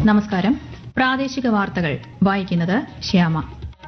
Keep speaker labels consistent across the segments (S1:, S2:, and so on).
S1: നമസ്കാരം പ്രാദേശിക വാർത്തകൾ വായിക്കുന്നത് ശ്യാമ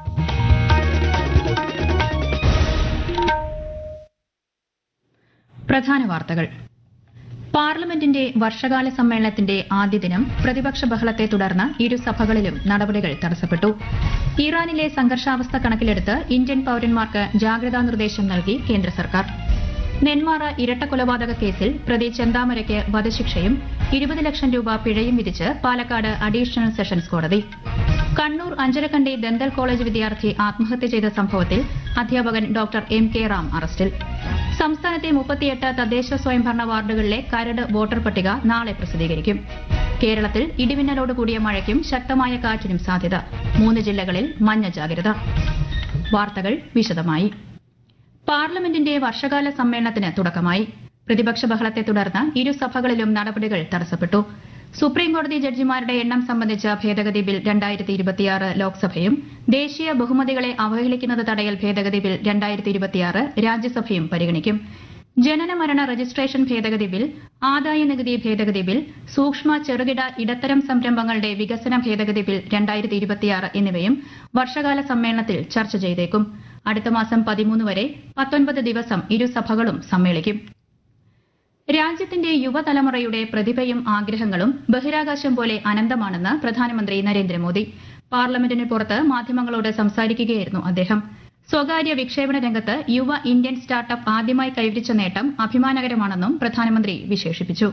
S1: പ്രധാന വാർത്തകൾ പാർലമെന്റിന്റെ വർഷകാല സമ്മേളനത്തിന്റെ ആദ്യ ദിനം പ്രതിപക്ഷ ബഹളത്തെ തുടർന്ന് ഇരുസഭകളിലും നടപടികൾ തടസ്സപ്പെട്ടു ഇറാനിലെ സംഘർഷാവസ്ഥ കണക്കിലെടുത്ത് ഇന്ത്യൻ പൌരന്മാർക്ക് ജാഗ്രതാ നിർദ്ദേശം നൽകി കേന്ദ്ര സർക്കാർ നെന്മാറ ഇരട്ടക്കൊലപാതക കേസിൽ പ്രതി ചെന്താമരയ്ക്ക് വധശിക്ഷയും ഇരുപത് ലക്ഷം രൂപ പിഴയും വിധിച്ച് പാലക്കാട് അഡീഷണൽ സെഷൻസ് കോടതി കണ്ണൂർ അഞ്ചരക്കണ്ടി ദന്തൽ കോളേജ് വിദ്യാർത്ഥി ആത്മഹത്യ ചെയ്ത സംഭവത്തിൽ അധ്യാപകൻ ഡോക്ടർ എം കെ റാം അറസ്റ്റിൽ സംസ്ഥാനത്തെ മുപ്പത്തിയെട്ട് തദ്ദേശ സ്വയംഭരണ വാർഡുകളിലെ കരട് വോട്ടർ പട്ടിക നാളെ പ്രസിദ്ധീകരിക്കും കേരളത്തിൽ ഇടിമിന്നലോട് കൂടിയ മഴയ്ക്കും ശക്തമായ കാറ്റിനും സാധ്യത മൂന്ന് ജില്ലകളിൽ മഞ്ഞ ജാഗ്രത വാർത്തകൾ വിശദമായി പാർലമെന്റിന്റെ വർഷകാല സമ്മേളനത്തിന് തുടക്കമായി പ്രതിപക്ഷ ബഹളത്തെ തുടർന്ന് ഇരുസഭകളിലും നടപടികൾ തടസ്സപ്പെട്ടു സുപ്രീംകോടതി ജഡ്ജിമാരുടെ എണ്ണം സംബന്ധിച്ച ഭേദഗതി ബിൽ രണ്ടായിരത്തി ഇരുപത്തിയാറ് ലോക്സഭയും ദേശീയ ബഹുമതികളെ അവഹേളിക്കുന്നത് തടയൽ ഭേദഗതി ബിൽ രണ്ടായിരത്തി ഇരുപത്തിയാറ് രാജ്യസഭയും പരിഗണിക്കും ജനന മരണ രജിസ്ട്രേഷൻ ഭേദഗതി ബിൽ ആദായ നികുതി ഭേദഗതി ബിൽ സൂക്ഷ്മ ചെറുകിട ഇടത്തരം സംരംഭങ്ങളുടെ വികസന ഭേദഗതി ബിൽ രണ്ടായിരത്തി ഇരുപത്തിയാറ് എന്നിവയും വർഷകാല സമ്മേളനത്തിൽ ചർച്ച ചെയ്തേക്കും അടുത്ത മാസം പതിമൂന്ന് വരെ പത്തൊൻപത് ദിവസം ഇരുസഭകളും സമ്മേളിക്കും രാജ്യത്തിന്റെ യുവതലമുറയുടെ പ്രതിഭയും ആഗ്രഹങ്ങളും ബഹിരാകാശം പോലെ അനന്തമാണെന്ന് പ്രധാനമന്ത്രി നരേന്ദ്രമോദി പാർലമെന്റിന് പുറത്ത് മാധ്യമങ്ങളോട് സംസാരിക്കുകയായിരുന്നു അദ്ദേഹം സ്വകാര്യ വിക്ഷേപണ രംഗത്ത് യുവ ഇന്ത്യൻ സ്റ്റാർട്ടപ്പ് ആദ്യമായി കൈവരിച്ച നേട്ടം അഭിമാനകരമാണെന്നും പ്രധാനമന്ത്രി വിശേഷിപ്പിച്ചു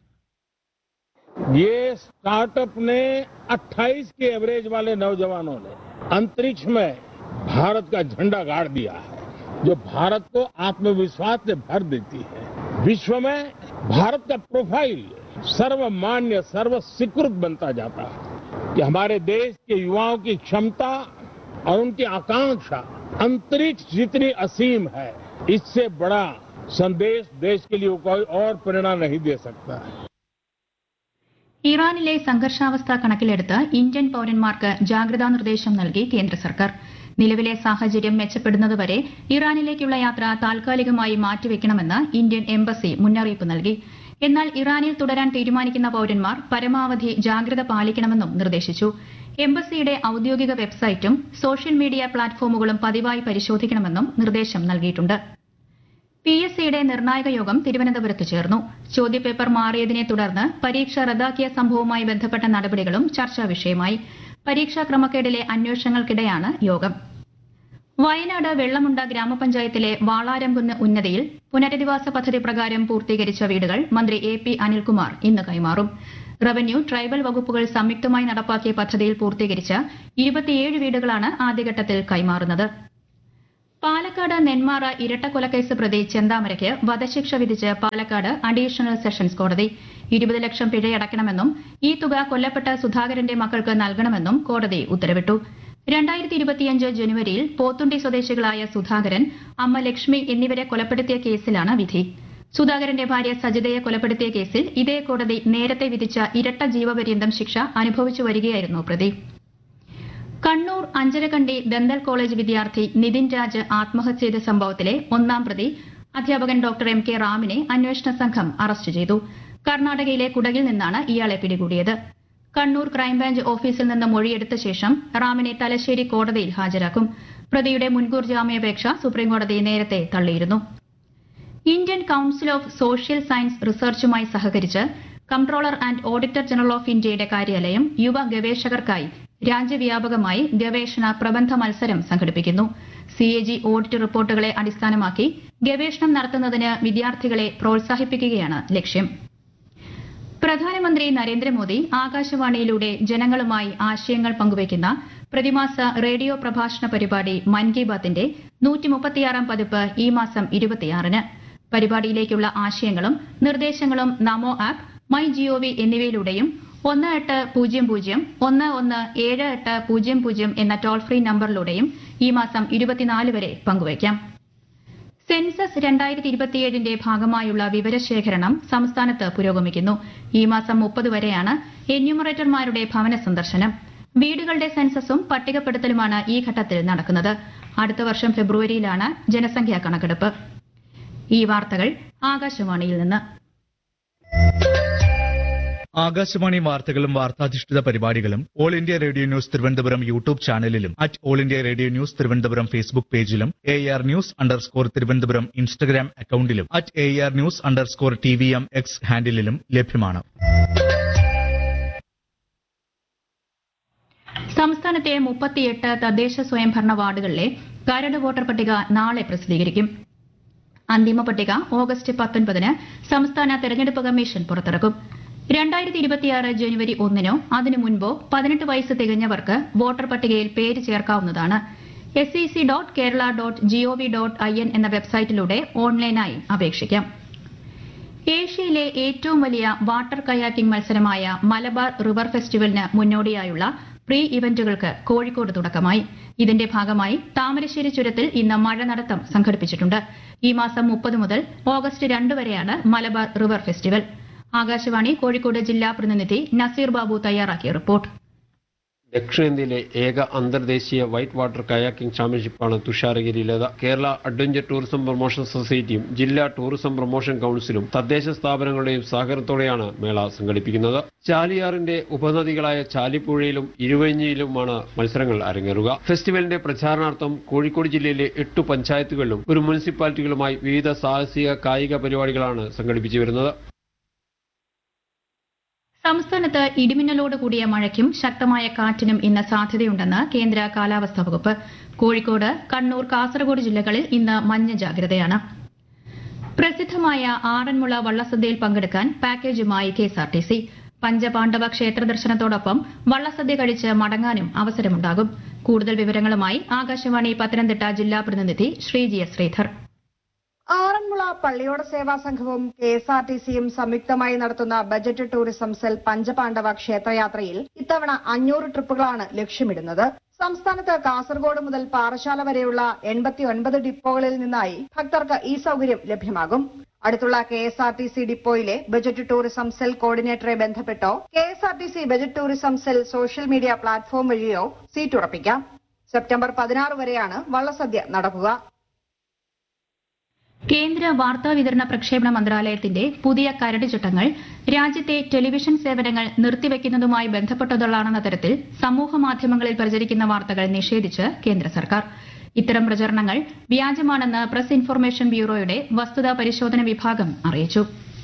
S2: ये स्टार्टअप ने 28 के एवरेज वाले नौजवानों ने अंतरिक्ष में भारत का झंडा गाड़ दिया है जो भारत को आत्मविश्वास से भर देती है विश्व में भारत का प्रोफाइल सर्वमान्य सर्व स्वीकृत बनता जाता है कि हमारे देश के युवाओं की क्षमता और उनकी आकांक्षा अंतरिक्ष जितनी असीम है इससे बड़ा संदेश देश के लिए कोई और प्रेरणा नहीं दे सकता है
S1: ഇറാനിലെ സംഘർഷാവസ്ഥ കണക്കിലെടുത്ത് ഇന്ത്യൻ പൌരന്മാർക്ക് ജാഗ്രതാ നിർദ്ദേശം നൽകി കേന്ദ്ര സർക്കാർ നിലവിലെ സാഹചര്യം മെച്ചപ്പെടുന്നതുവരെ ഇറാനിലേക്കുള്ള യാത്ര താൽക്കാലികമായി മാറ്റിവെക്കണമെന്ന് ഇന്ത്യൻ എംബസി മുന്നറിയിപ്പ് നൽകി എന്നാൽ ഇറാനിൽ തുടരാൻ തീരുമാനിക്കുന്ന പൌരന്മാർ പരമാവധി ജാഗ്രത പാലിക്കണമെന്നും നിർദ്ദേശിച്ചു എംബസിയുടെ ഔദ്യോഗിക വെബ്സൈറ്റും സോഷ്യൽ മീഡിയ പ്ലാറ്റ്ഫോമുകളും പതിവായി പരിശോധിക്കണമെന്നും നിർദ്ദേശം നൽകിയിട്ടുണ്ട് പി എസ് സിയുടെ നിർണായക യോഗം തിരുവനന്തപുരത്ത് ചേർന്നു ചോദ്യപേപ്പർ മാറിയതിനെ തുടർന്ന് പരീക്ഷ റദ്ദാക്കിയ സംഭവവുമായി ബന്ധപ്പെട്ട നടപടികളും ചർച്ചാ വിഷയമായി പരീക്ഷാ ക്രമക്കേടിലെ അന്വേഷണങ്ങൾക്കിടെയാണ് യോഗം വയനാട് വെള്ളമുണ്ട ഗ്രാമപഞ്ചായത്തിലെ വാളാരംകുന്ന് ഉന്നതിയിൽ പുനരധിവാസ പദ്ധതി പ്രകാരം പൂർത്തീകരിച്ച വീടുകൾ മന്ത്രി എ പി അനിൽകുമാർ ഇന്ന് കൈമാറും റവന്യൂ ട്രൈബൽ വകുപ്പുകൾ സംയുക്തമായി നടപ്പാക്കിയ പദ്ധതിയിൽ പൂർത്തീകരിച്ച ഇരുപത്തിയേഴ് വീടുകളാണ് ആദ്യഘട്ടത്തിൽ കൈമാറുന്നത് പാലക്കാട് നെന്മാറ ഇരട്ടക്കൊലക്കേസ് പ്രതി ചെന്താമരയ്ക്ക് വധശിക്ഷ വിധിച്ച് പാലക്കാട് അഡീഷണൽ സെഷൻസ് കോടതി ഇരുപത് ലക്ഷം പിഴയടക്കണമെന്നും ഈ തുക കൊല്ലപ്പെട്ട സുധാകരന്റെ മക്കൾക്ക് നൽകണമെന്നും കോടതി ഉത്തരവിട്ടു രണ്ടായിരത്തി ഇരുപത്തിയഞ്ച് ജനുവരിയിൽ പോത്തുണ്ടി സ്വദേശികളായ സുധാകരൻ അമ്മ ലക്ഷ്മി എന്നിവരെ കൊലപ്പെടുത്തിയ കേസിലാണ് വിധി സുധാകരന്റെ ഭാര്യ സജിതയെ കൊലപ്പെടുത്തിയ കേസിൽ ഇതേ കോടതി നേരത്തെ വിധിച്ച ഇരട്ട ജീവപര്യന്തം ശിക്ഷ അനുഭവിച്ചു വരികയായിരുന്നു പ്രതി കണ്ണൂർ അഞ്ചരക്കണ്ടി ദന്തൽ കോളേജ് വിദ്യാർത്ഥി നിതിൻ രാജ് ആത്മഹത്യ ചെയ്ത സംഭവത്തിലെ ഒന്നാം പ്രതി അധ്യാപകൻ ഡോക്ടർ എം കെ റാമിനെ അന്വേഷണ സംഘം അറസ്റ്റ് ചെയ്തു കർണാടകയിലെ കുടകിൽ നിന്നാണ് ഇയാളെ പിടികൂടിയത് കണ്ണൂർ ക്രൈംബ്രാഞ്ച് ഓഫീസിൽ നിന്ന് മൊഴിയെടുത്ത ശേഷം റാമിനെ തലശ്ശേരി കോടതിയിൽ ഹാജരാക്കും പ്രതിയുടെ മുൻകൂർ ജാമ്യാപേക്ഷ സുപ്രീംകോടതി നേരത്തെ തള്ളിയിരുന്നു Indian Council of Social Science റിസർച്ചുമായി സഹകരിച്ച് Comptroller and Auditor General of ഇന്ത്യയുടെ കാര്യാലയം യുവ ഗവേഷകർക്കായി രാജ്യവ്യാപകമായി ഗവേഷണ പ്രബന്ധ മത്സരം സംഘടിപ്പിക്കുന്നു സിഎജി ഓഡിറ്റ് റിപ്പോർട്ടുകളെ അടിസ്ഥാനമാക്കി ഗവേഷണം നടത്തുന്നതിന് വിദ്യാർത്ഥികളെ പ്രോത്സാഹിപ്പിക്കുകയാണ് ലക്ഷ്യം പ്രധാനമന്ത്രി നരേന്ദ്രമോദി ആകാശവാണിയിലൂടെ ജനങ്ങളുമായി ആശയങ്ങൾ പങ്കുവയ്ക്കുന്ന പ്രതിമാസ റേഡിയോ പ്രഭാഷണ പരിപാടി മൻ കി ബാത്തിന്റെ നൂറ്റിമുപ്പത്തിയാറാം പതിപ്പ് ഈ മാസം ഇരുപത്തിയാറിന് പരിപാടിയിലേക്കുള്ള ആശയങ്ങളും നിർദ്ദേശങ്ങളും നമോ ആപ്പ് മൈ ജിഒവി എന്നിവയിലൂടെയും ഒന്ന് എട്ട് പൂജ്യം പൂജ്യം ഒന്ന് ഒന്ന് ഏഴ് എട്ട് പൂജ്യം പൂജ്യം എന്ന ടോൾ ഫ്രീ നമ്പറിലൂടെയും ഈ മാസം ഇരുപത്തിനാല് വരെ പങ്കുവയ്ക്കാം സെൻസസ് രണ്ടായിരത്തി ഇരുപത്തിയേഴിന്റെ ഭാഗമായുള്ള വിവരശേഖരണം സംസ്ഥാനത്ത് പുരോഗമിക്കുന്നു ഈ മാസം മുപ്പത് വരെയാണ് എന്യൂമറേറ്റർമാരുടെ ഭവന സന്ദർശനം വീടുകളുടെ സെൻസസും പട്ടികപ്പെടുത്തലുമാണ് ഈ ഘട്ടത്തിൽ നടക്കുന്നത് അടുത്ത വർഷം ഫെബ്രുവരിയിലാണ് ജനസംഖ്യാ കണക്കെടുപ്പ് ഈ വാർത്തകൾ ആകാശവാണിയിൽ നിന്ന്
S3: ആകാശവാണി വാർത്തകളും വാർത്താധിഷ്ഠിത പരിപാടികളും All India Radio News Thiruvananthapuram YouTube ചാനലിലും at All India Radio News Thiruvananthapuram Facebook പേജിലും A R news underscore Thiruvananthapuram Instagram അക്കൌണ്ടിലും at A R news underscore T V M X ഹാൻഡിലും ലഭ്യമാണ്
S1: സംസ്ഥാനത്തെ മുപ്പത്തിയെട്ട് തദ്ദേശ സ്വയംഭരണ വാർഡുകളിലെ കരട് വോട്ടർ പട്ടിക നാളെ പ്രസിദ്ധീകരിക്കും അന്തിമ പട്ടിക ഓഗസ്റ്റ് പത്തൊൻപതിന് സംസ്ഥാന തെരഞ്ഞെടുപ്പ് കമ്മീഷൻ പുറത്തിറക്കും രണ്ടായിരത്തി ഇരുപത്തിയാറ് ജനുവരി ഒന്നിനോ അതിനു മുൻപോ പതിനെട്ട് വയസ്സ് തികഞ്ഞവർക്ക് വോട്ടർ പട്ടികയിൽ പേര് ചേർക്കാവുന്നതാണ് S E C dot Kerala dot G O V dot I N എന്ന വെബ്സൈറ്റിലൂടെ ഓൺലൈനായി അപേക്ഷിക്കാം ഏഷ്യയിലെ ഏറ്റവും വലിയ വാട്ടർ കയാക്കിംഗ് മത്സരമായ മലബാർ റിവർ ഫെസ്റ്റിവലിന് മുന്നോടിയായുള്ള പ്രീ ഇവന്റുകൾക്ക് കോഴിക്കോട് തുടക്കമായി ഇതിന്റെ ഭാഗമായി താമരശ്ശേരി ചുരത്തിൽ ഇന്ന് മഴ നടത്തം സംഘടിപ്പിച്ചിട്ടുണ്ട് ഈ മാസം മുപ്പത് മുതൽ ഓഗസ്റ്റ് രണ്ട് വരെയാണ് മലബാർ റിവർ ഫെസ്റ്റിവൽ ആകാശവാണി കോഴിക്കോട് ജില്ലാ പ്രതിനിധി നസീർ ബാബു തയ്യാറാക്കിയ റിപ്പോർട്ട്
S4: ദക്ഷിണേന്ത്യയിലെ ഏക അന്തർദേശീയ വൈറ്റ് വാട്ടർ കയാക്കിംഗ് ചാമ്പ്യൻഷിപ്പാണ് തുഷാരഗിരിയിലേത് കേരള അഡ്വഞ്ചർ ടൂറിസം പ്രൊമോഷൻ സൊസൈറ്റിയും ജില്ലാ ടൂറിസം പ്രൊമോഷൻ കൌൺസിലും തദ്ദേശ സ്ഥാപനങ്ങളുടെയും സഹകരണത്തോടെയാണ് മേള സംഘടിപ്പിക്കുന്നത് ചാലിയാറിന്റെ ഉപനദികളായ ചാലിപ്പുഴയിലും ഇരുവഴിഞ്ഞിയിലുമാണ് മത്സരങ്ങൾ അരങ്ങേറുക ഫെസ്റ്റിവലിന്റെ പ്രചാരണാർത്ഥം കോഴിക്കോട് ജില്ലയിലെ എട്ടു പഞ്ചായത്തുകളിലും ഒരു മുനിസിപ്പാലിറ്റികളുമായി വിവിധ സാഹസിക കായിക പരിപാടികളാണ് സംഘടിപ്പിച്ചു വരുന്നത്
S1: സംസ്ഥാനത്ത് ഇടിമിന്നലോട് കൂടിയ മഴയ്ക്കും ശക്തമായ കാറ്റിനും ഇന്ന് സാധ്യതയുണ്ടെന്ന് കേന്ദ്ര കാലാവസ്ഥാ വകുപ്പ് കോഴിക്കോട് കണ്ണൂർ കാസർഗോഡ് ജില്ലകളിൽ ഇന്ന് മഞ്ഞ ജാഗ്രതയാണ് പ്രസിദ്ധമായ ആറന്മുള വള്ളസദ്യയിൽ പങ്കെടുക്കാൻ പാക്കേജുമായി കെഎസ്ആർടിസി പഞ്ചപാണ്ഡവ ക്ഷേത്ര ദർശനത്തോടൊപ്പം വള്ളസദ്യ കഴിച്ച് മടങ്ങാനും അവസരമുണ്ടാകും കൂടുതൽ വിവരങ്ങളുമായി ആകാശവാണി പത്തനംതിട്ട ജില്ലാ പ്രതിനിധി ശ്രീജി എസ് ശ്രീധർ
S5: ആറന്മുള പള്ളിയോട സേവാ സംഘവും കെ എസ് ആർ ടി സിയും സംയുക്തമായി നടത്തുന്ന ബജറ്റ് ടൂറിസം സെൽ പഞ്ചപാണ്ഡവ ക്ഷേത്രയാത്രയിൽ ഇത്തവണ അഞ്ഞൂറ് ട്രിപ്പുകളാണ് ലക്ഷ്യമിടുന്നത് സംസ്ഥാനത്ത് കാസർഗോഡ് മുതൽ പാറശാല വരെയുള്ള എൺപത്തി ഒൻപത് ഡിപ്പോകളിൽ നിന്നായി ഭക്തർക്ക് ഈ സൗകര്യം ലഭ്യമാകും അടുത്തുള്ള K S R T C ഡിപ്പോയിലെ ബജറ്റ് ടൂറിസം സെൽ കോർഡിനേറ്ററെ ബന്ധപ്പെട്ടോ K S R T C budget tourism cell social media platform വഴിയോ സീറ്റ് ഉറപ്പിക്കാം സെപ്റ്റംബർ പതിനാറ് വരെയാണ് വള്ളസദ്യ നടക്കുക
S1: കേന്ദ്ര വാർത്താ വിതരണ പ്രക്ഷേപണ മന്ത്രാലയത്തിന്റെ പുതിയ കരട് ചട്ടങ്ങൾ രാജ്യത്തെ ടെലിവിഷൻ സേവനങ്ങൾ നിർത്തിവെക്കുന്നതുമായി ബന്ധപ്പെട്ടതുള്ളാണെന്ന തരത്തിൽ സമൂഹ മാധ്യമങ്ങളിൽ പ്രചരിക്കുന്ന വാർത്തകൾ നിഷേധിച്ച് കേന്ദ്ര സർക്കാർ ഇത്തരം പ്രചരണങ്ങൾ വ്യാജമാണെന്ന് പ്രസ് ഇൻഫർമേഷൻ ബ്യൂറോയുടെ വസ്തുതാ പരിശോധന വിഭാഗം അറിയിച്ചു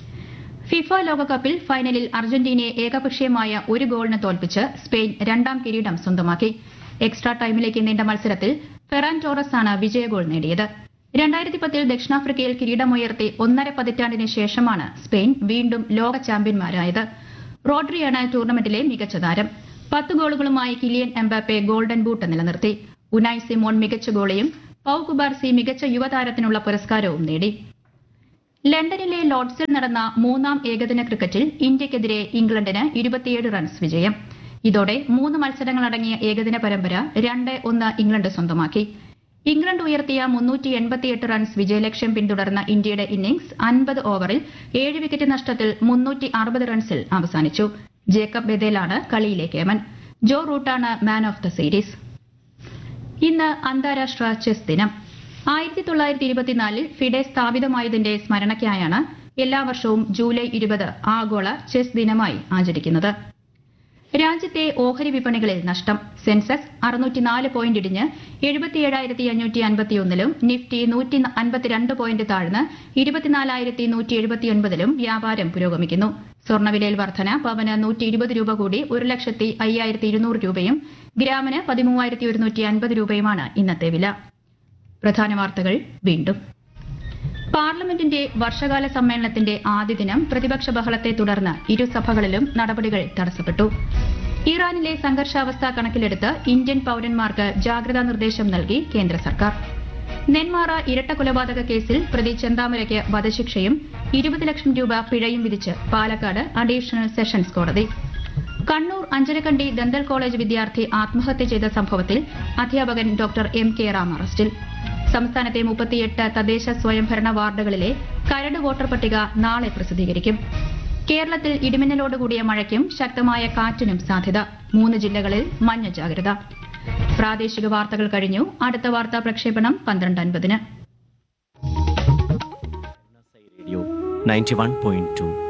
S1: ഫിഫ ലോകകപ്പിൽ ഫൈനലിൽ അർജന്റീനയെ ഏകപക്ഷീയമായ ഒരു ഗോളിന് തോൽപ്പിച്ച് സ്പെയിൻ രണ്ടാം കിരീടം സ്വന്തമാക്കി എക്സ്ട്രാ ടൈമിലേക്ക് നീണ്ട മത്സരത്തിൽ ഫെറാൻ ടോറസ് ആണ് വിജയഗോൾ നേടിയത് രണ്ടായിരത്തി പത്തിൽ ദക്ഷിണാഫ്രിക്കയിൽ കിരീടമുയർത്തി ഒന്നര പതിറ്റാണ്ടിന് ശേഷമാണ് സ്പെയിൻ വീണ്ടും ലോക ചാമ്പ്യന്മാരായത് റോഡ്രിയാണ് ടൂർണമെന്റിലെ മികച്ച താരം പത്ത് ഗോളുകളുമായി കിലിയൻ എംബാപ്പെ ഗോൾഡൻ ബൂട്ട് നിലനിർത്തി ഉനായ് സിമോൺ മികച്ച ഗോളിയും പൌ കുബാർസി മികച്ച യുവതാരത്തിനുള്ള പുരസ്കാരവും നേടി ലണ്ടനിലെ ലോർഡ്സിൽ നടന്ന മൂന്നാം ഏകദിന ക്രിക്കറ്റിൽ ഇന്ത്യയ്ക്കെതിരെ ഇംഗ്ലണ്ടിന് ഇരുപത്തിയേഴ് റൺസ് വിജയം ഇതോടെ മൂന്ന് മത്സരങ്ങളടങ്ങിയ ഏകദിന പരമ്പര രണ്ട് ഒന്ന് ഇംഗ്ലണ്ട് സ്വന്തമാക്കി ഇംഗ്ലണ്ട് ഉയർത്തിയ മുന്നൂറ്റി എൺപത്തിയെട്ട് റൺസ് വിജയലക്ഷ്യം പിന്തുടർന്ന ഇന്ത്യയുടെ ഇന്നിംഗ്സ് അൻപത് ഓവറിൽ ഏഴ് വിക്കറ്റ് നഷ്ടത്തിൽ മുന്നൂറ്റി അറുപത് റൺസിൽ അവസാനിച്ചു ജേക്കബ് ബെദേലാണ് കളിയിലെ കേമൻ ജോ റൂട്ടാണ് മാൻ ഓഫ് ദ സീരീസ് ഇന്ന് അന്താരാഷ്ട്ര ചെസ് ദിനം ആയിരത്തി തൊള്ളായിരത്തി ഇരുപത്തിനാലിൽ ഫിഡെ സ്ഥാപിതമായതിന്റെ സ്മരണയ്ക്കായാണ് എല്ലാ വർഷവും ജൂലൈ ഇരുപത് ആഗോള ചെസ് ദിനമായി ആചരിക്കുന്നത് രാജ്യത്തെ ഓഹരി വിപണികളിൽ നഷ്ടം സെൻസെക്സ് അറുന്നൂറ്റിനാല് പോയിന്റ് ഇടിഞ്ഞ് എഴുപത്തിയേഴായിരത്തി അഞ്ഞൂറ്റി അൻപത്തിയൊന്നിലും നിഫ്റ്റി നൂറ്റി അൻപത്തിരണ്ട് പോയിന്റ് താഴ്ന്ന് ഇരുപത്തിനാലായിരത്തി നൂറ്റി എഴുപത്തിയൊൻപതിലും വ്യാപാരം പുരോഗമിക്കുന്നു സ്വർണ്ണവിലയിൽ വർധന പവന് നൂറ്റി ഇരുപത് രൂപ കൂടി ഒരു ലക്ഷത്തി അയ്യായിരത്തി ഇരുന്നൂറ് രൂപയും ഗ്രാമിന് പതിമൂവായിരത്തി ഒരുന്നൂറ്റി അൻപത് രൂപയുമാണ് ഇന്നത്തെ വില പ്രധാന വാർത്തകൾ വീണ്ടും പാർലമെന്റിന്റെ വർഷകാല സമ്മേളനത്തിന്റെ ആദ്യ ദിനം പ്രതിപക്ഷ ബഹളത്തെ തുടർന്ന് ഇരുസഭകളിലും നടപടികൾ തടസ്സപ്പെട്ടു ഇറാനിലെ സംഘർഷാവസ്ഥ കണക്കിലെടുത്ത് ഇന്ത്യൻ പൌരന്മാർക്ക് ജാഗ്രതാ നിർദ്ദേശം നൽകി കേന്ദ്ര സർക്കാർ നെന്മാറ ഇരട്ട കൊലപാതക കേസിൽ പ്രതി ചെന്താമരയ്ക്ക് വധശിക്ഷയും ഇരുപത് ലക്ഷം രൂപ പിഴയും വിധിച്ച് പാലക്കാട് അഡീഷണൽ സെഷൻസ് കോടതി കണ്ണൂർ അഞ്ചരക്കണ്ടി ദന്തൽ കോളേജ് വിദ്യാർത്ഥി ആത്മഹത്യ ചെയ്ത സംഭവത്തിൽ അധ്യാപകൻ ഡോക്ടർ എം കെ റാം അറസ്റ്റിൽ സംസ്ഥാനത്തെ മുപ്പത്തിയെട്ട് തദ്ദേശ സ്വയംഭരണ വാർഡുകളിലെ കരട് വോട്ടർ പട്ടിക നാളെ പ്രസിദ്ധീകരിക്കും കേരളത്തിൽ ഇടിമിന്നലോടുകൂടിയ മഴയ്ക്കും ശക്തമായ കാറ്റിനും സാധ്യത മൂന്ന് ജില്ലകളിൽ മഞ്ഞ ജാഗ്രത പ്രാദേശിക വാർത്തകൾ കഴിഞ്ഞു അടുത്ത വാർത്താ പ്രക്ഷേപണം പന്ത്രണ്ട് അൻപതിന്
S6: radio ninety one point to